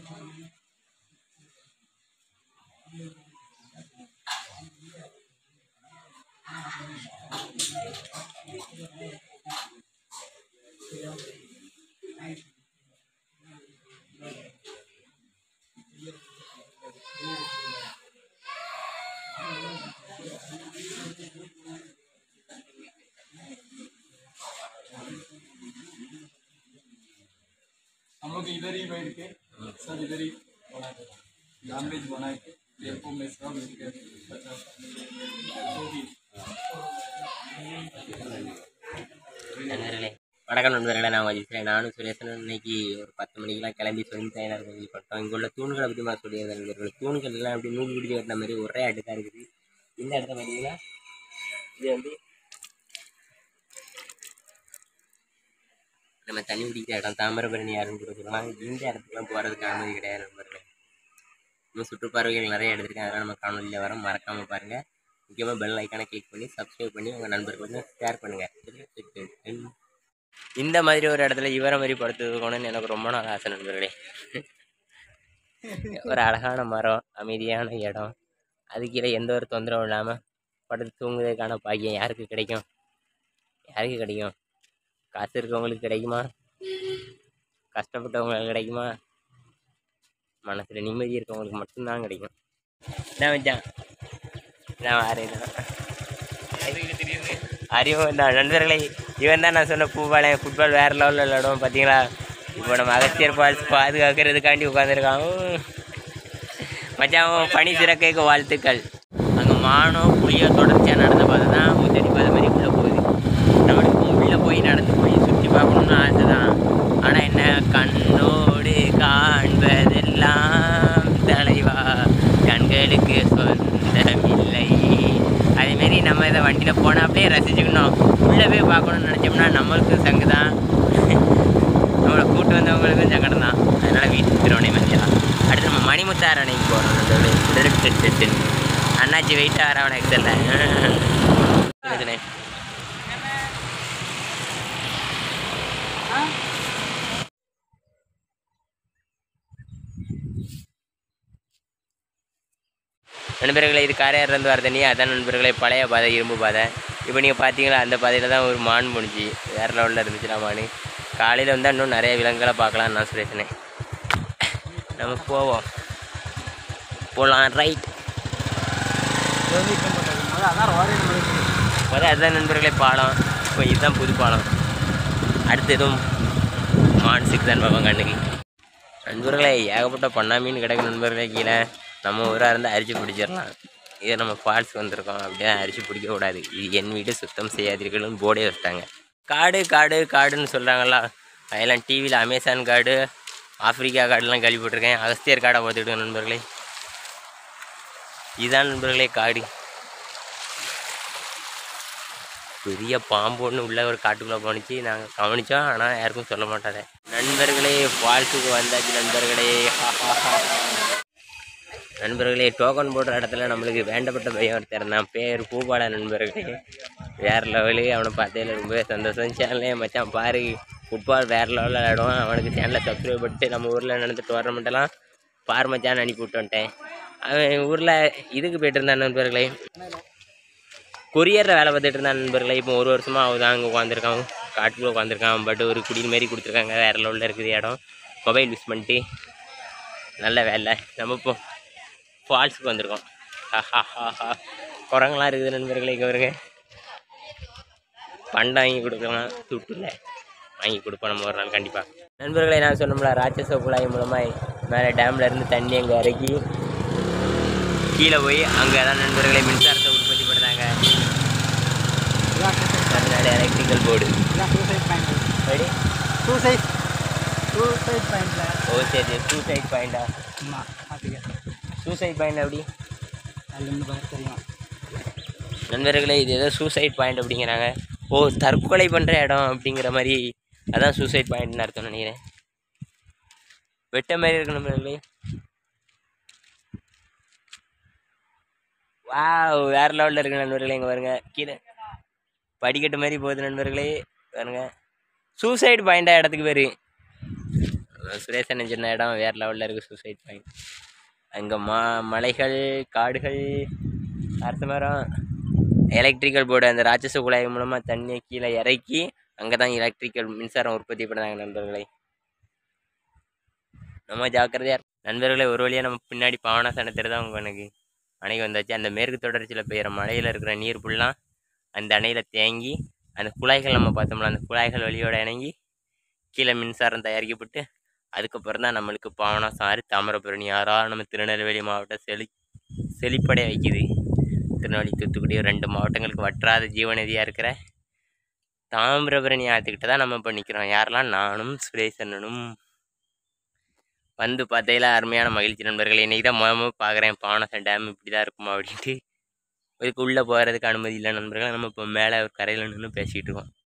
हम लोग इधर ही बैठ के सब इधर ही बनाते हैं नॉनवेज बना के टेम्पो में सब मिलके पचास जो भी நண்பர்களே வணக்கம் நண்பர்களே நான் வஜிக்கிறேன் நானும் சுரேசனும் இன்னைக்கு ஒரு பத்து மணிக்கெல்லாம் கிளம்பி சொல்லி தயாராக கோவில் பட்டோம் இங்கே உள்ள தூண்களை பற்றி நான் சொல்லியிருந்தேன் நண்பர்கள் தூண்கள் எல்லாம் அப்படி நூல் பிடிச்சி கட்டின மாதிரி ஒரே அடுக்காக இருக்குது இந்த இடத்த பார்த்தீங்கன்னா இது வந்து நம்ம தண்ணி குடிக்கிற இடம் தாமிரபரணி யாருன்னு கூட சொல்லலாம் இந்த இடத்துக்குலாம் போகிறதுக்கு அனுமதி கிடையாது நண்பர்களே இன்னும் சுற்றுப்பார்வைகள் நிறைய எடுத்திருக்கேன் அதெல்லாம் நம்ம காணொலியில் வரோம் மறக்காமல் பாருங்கள் முக்கியமாக பெல் ஐக்கானை கிளிக் பண்ணி சப்ஸ்கிரைப் பண்ணி உங்கள் நண்பர்களுக்கு ஷேர் பண்ணுங்கள் இந்த மாதிரி ஒரு இடத்துல இவரை மாதிரி படுத்துக்கணும்னு எனக்கு ரொம்ப நாள் ஆசை நண்பர்களே ஒரு அழகான மரம் அமைதியான இடம் அதுக்கீழே எந்த ஒரு தொந்தரவும் இல்லாமல் படுத்து தூங்குறதுக்கான பாக்கியம் யாருக்கு கிடைக்கும் யாருக்கு கிடைக்கும் காசு இருக்கவங்களுக்கு கிடைக்குமா கஷ்டப்பட்டவங்களுக்கு கிடைக்குமா மனசில் நிம்மதி இருக்கவங்களுக்கு மட்டும்தான் கிடைக்கும் என்ன வச்சான் நான் வரேன் அறிவும் தான் நண்பர்களை இவன் தான் நான் சொன்ன பூபாளையம் ஃபுட்பால் வேறு லெவலில் விளையாடுவோம் பார்த்தீங்களா இப்போ நம்ம அகத்தியர் பால்ஸ் பாதுகாக்கிறதுக்காண்டி உட்காந்துருக்கான் மச்சான் பனி சிறக்கைக்கு வாழ்த்துக்கள் அங்கே மானம் புளியோ தொடர்ச்சியாக நடந்த பாதை தான் முத்தடி பாதை மாதிரி உள்ளே போகுது நம்மளுக்கு உள்ளே போய் நடந்து போய் சுற்றி பார்க்கணும்னு ஆசை தான் ஆனால் என்ன கண்ணோடு காண்பதெல்லாம் தலைவா கண்களுக்கு சொந்தமில்லை அதேமாரி நம்ம இதை வண்டியில் போனால் அப்படியே ரசிச்சுக்கணும் உள்ளே போய் பார்க்கணும்னு நினச்சோம்னா நம்மளுக்கும் சங்கு தான் நம்மளை கூட்டு வந்தவங்களுக்கும் சங்கடம் தான் அதனால் வீட்டுக்கு திருவண்ணை மதியம் அடுத்து நம்ம மணிமுத்தார் அணைக்கு போகிறோம் அண்ணாச்சி வெயிட்டாக வரவனுக்கு தெரியல நண்பர்களே இது காரையார்லேருந்து வர தண்ணி அதான் நண்பர்களே பழைய பாதை இரும்பு பாதை இப்போ நீங்கள் பார்த்தீங்களா அந்த பாதையில் தான் ஒரு மான் முடிஞ்சு வேறு லெவலில் இருந்துச்சுடா மான் காலையில் வந்தால் இன்னும் நிறைய விலங்குகளை பார்க்கலாம் நான் சுரேஷனே நம்ம போவோம் போகலாம் ரைட் முதல் அதுதான் நண்பர்களே பாலம் இப்போ இதுதான் புது பாலம் அடுத்து எதுவும் மான்சிக்கு தான் பார்ப்போம் கண்ணுக்கு நண்பர்களே ஏகப்பட்ட பண்ணா மீன் கிடக்கு நண்பர்களே கீழே நம்ம ஊராக இருந்தால் அரிச்சு பிடிச்சிடலாம் இது நம்ம ஃபால்ஸ் வந்திருக்கோம் அப்படியே அரிச்சு பிடிக்க கூடாது இது என் வீடு சுத்தம் செய்யாதீர்கள்னு போர்டே வச்சிட்டாங்க காடு காடு காடுன்னு சொல்கிறாங்களா அதெல்லாம் டிவியில் அமேசான் காடு ஆப்பிரிக்கா காடுலாம் கேள்விப்பட்டிருக்கேன் அகஸ்தியர் காடை பார்த்துக்கிட்டு நண்பர்களே இதுதான் நண்பர்களே காடு பெரிய பாம்பு ஒன்று உள்ள ஒரு காட்டுக்குள்ளே போணுச்சு நாங்கள் கவனித்தோம் ஆனால் யாருக்கும் சொல்ல மாட்டாங்க நண்பர்களே ஃபால்ஸுக்கு வந்தாச்சு நண்பர்களே நண்பர்களே டோக்கன் போடுற இடத்துல நம்மளுக்கு வேண்டப்பட்ட பையன் ஒருத்தர் நான் பேர் பூபால நண்பர்களே வேறு லெவலு அவனை பார்த்ததில் ரொம்பவே சந்தோஷம் சேனலே மச்சான் பாரு ஃபுட்பால் வேறு லெவலில் விளையாடுவான் அவனுக்கு சேனலை சப்ஸ்கிரைப் பண்ணிட்டு நம்ம ஊரில் நடந்த டோர்னமெண்ட்டெல்லாம் பார் மச்சான் அனுப்பி விட்டு வந்துட்டேன் அவன் ஊரில் இதுக்கு போயிட்டு இருந்தான் நண்பர்களே கொரியரில் வேலை பார்த்துட்டு இருந்தான் நண்பர்களே இப்போ ஒரு வருஷமாக அவன் தான் அங்கே உட்காந்துருக்கான் காட்டுக்குள்ளே உட்காந்துருக்கான் பட் ஒரு குடில் மாரி கொடுத்துருக்காங்க வேறு லெவலில் இருக்குது இடம் மொபைல் யூஸ் பண்ணிட்டு நல்ல வேலை நம்ம இப்போ ஃபால்ஸுக்கு வந்திருக்கோம் ஹஹாஹா குரங்கெல்லாம் இருக்குது நண்பர்களே இங்கே வருங்க பண்டை வாங்கி கொடுக்கலாம் துட்டுல வாங்கி கொடுப்போம் நம்ம ஒரு நாள் கண்டிப்பாக நண்பர்களே நான் சொன்னோம்ல ராட்சச குழாய் மூலமாக மேலே டேமில் இருந்து தண்ணி அங்கே இறக்கி கீழே போய் அங்கே தான் நண்பர்களே மின்சாரத்தை உற்பத்தி பண்ணுறாங்க அதனால electrical board ready suicide suicide பாயிண்ட்ல ஓ சரி சூசைட் பாயிண்டா ஆமாம் பார்த்துக்க சூசைட் பாயிண்ட் எப்படி அதுலேருந்து பார்த்து தெரியும் நண்பர்களே இது ஏதோ சூசைட் பாயிண்ட் அப்படிங்கிறாங்க ஓ தற்கொலை பண்ணுற இடம் அப்படிங்கிற மாதிரி அதான் சூசைட் பாயிண்ட்னு அர்த்தம் நினைக்கிறேன் வெட்ட மாதிரி இருக்கு நண்பர்களே வா வேற லெவலில் இருக்கு நண்பர்களே இங்கே பாருங்க கீழே படிக்கட்டு மாதிரி போகுது நண்பர்களே பாருங்க சூசைட் பாயிண்டா இடத்துக்கு பேர் சுரேசன் சொன்ன இடம் வேறு லெவலில் இருக்குது சூசைட் பாயிண்ட் அங்கே மா மலைகள் காடுகள் அரச மரம் எலக்ட்ரிக்கல் போர்டு அந்த ராட்சச குழாய் மூலமாக தண்ணியை கீழே இறக்கி அங்கே தான் எலக்ட்ரிக்கல் மின்சாரம் உற்பத்தி பண்ணுறாங்க நண்பர்களே நம்ம ஜாக்கிரதையா இரு- நண்பர்களே ஒரு வழியாக நம்ம பின்னாடி பாவனாசன தெரு தான் எனக்கு அணை வந்தாச்சு அந்த மேற்கு தொடர்ச்சியில் பெய்கிற மலையில் இருக்கிற நீர் ஃபுல்லாக அந்த அணையில் தேங்கி அந்த குழாய்கள் நம்ம பார்த்தோம்ல அந்த குழாய்கள் வழியோட இணங்கி கீழே மின்சாரம் தயாரிக்கப்பட்டு அதுக்கப்புறம் தான் நம்மளுக்கு பாவனாசம் ஆறு தாமிரபரணி ஆறாக நம்ம திருநெல்வேலி மாவட்டம் செழி செழிப்படைய வைக்குது திருநெல்வேலி தூத்துக்குடி ரெண்டு மாவட்டங்களுக்கு வற்றாத ஜீவநதியாக இருக்கிற தாமிரபரணி ஆற்றுக்கிட்ட தான் நம்ம இப்போ நிற்கிறோம் யாரெல்லாம் நானும் சுரேசண்ணனும் வந்து பார்த்ததில் அருமையான மகிழ்ச்சி நண்பர்கள் இன்றைக்கி தான் முத முத பார்க்குறேன் பாவனாசம் டேம் இப்படி தான் இருக்குமா அப்படின்ட்டு இதுக்கு உள்ளே போகிறதுக்கு அனுமதி இல்லை நண்பர்கள் நம்ம இப்போ மேலே ஒரு கரையில் நின்று பேசிகிட்டு இருக்கோம்